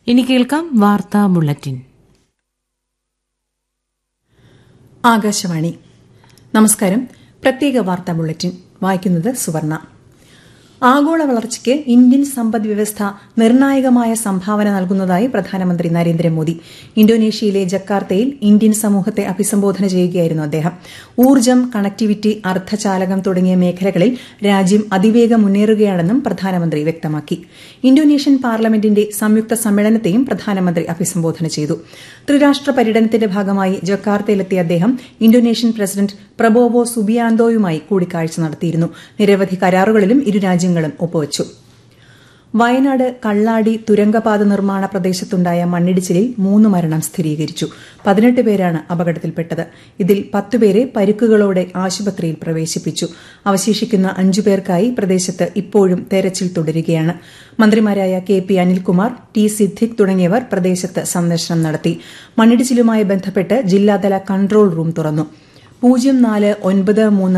ഇനി കേൾക്കാം വാർത്താ ബുള്ളറ്റിൻ ആകാശവാണി നമസ്കാരം പ്രത്യേക വാർത്താ ബുള്ളറ്റിൻ വായിക്കുന്നത് സുവർണ ആഗോള വളർച്ചയ്ക്ക് ഇന്ത്യൻ സമ്പദ് വ്യവസ്ഥ നിർണായകമായ സംഭാവന നൽകുന്നതായി പ്രധാനമന്ത്രി നരേന്ദ്രമോദി ഇന്തോനേഷ്യയിലെ ജക്കാർത്തയിൽ ഇന്ത്യൻ സമൂഹത്തെ അഭിസംബോധന ചെയ്യുകയായിരുന്നു അദ്ദേഹം ഊർജ്ജം കണക്ടിവിറ്റി അർദ്ധചാലകം തുടങ്ങിയ മേഖലകളിൽ രാജ്യം അതിവേഗം മുന്നേറുകയാണെന്നും പ്രധാനമന്ത്രി വ്യക്തമാക്കി ഇന്തോനേഷ്യൻ പാർലമെന്റിന്റെ സംയുക്ത സമ്മേളനത്തെയും പ്രധാനമന്ത്രി അഭിസംബോധന ചെയ്തു ത്രിരാഷ്ട്ര പര്യടനത്തിന്റെ ഭാഗമായി ജക്കാർത്തയിലെത്തിയ അദ്ദേഹം ഇന്തോനേഷ്യൻ പ്രസിഡന്റ് പ്രബോവോ സുബിയാന്തോയുമായി കൂടിക്കാഴ്ച നടത്തിയിരുന്നു നിരവധി കരാറുകളിലും ഇരു രാജ്യങ്ങളും ഒപ്പുവച്ചു വയനാട് കള്ളാടി തുരങ്കപാത നിർമ്മാണ പ്രദേശത്തുണ്ടായ മണ്ണിടിച്ചിലിൽ മൂന്ന് മരണം സ്ഥിരീകരിച്ചു പതിനെട്ട് പേരാണ് അപകടത്തിൽപ്പെട്ടത് ഇതിൽ പത്തുപേരെ പരിക്കുകളോടെ ആശുപത്രിയിൽ പ്രവേശിപ്പിച്ചു അവശേഷിക്കുന്ന അഞ്ചു പേർക്കായി പ്രദേശത്ത് ഇപ്പോഴും തെരച്ചിൽ തുടരുകയാണ് മന്ത്രിമാരായ K P Anilkumar T Siddique തുടങ്ങിയവർ പ്രദേശത്ത് സന്ദർശനം നടത്തി മണ്ണിടിച്ചിലുമായി ബന്ധപ്പെട്ട് ജില്ലാതല കൺട്രോൾ റൂം തുറന്നു പൂജ്യം നാല് ഒൻപത് മൂന്ന്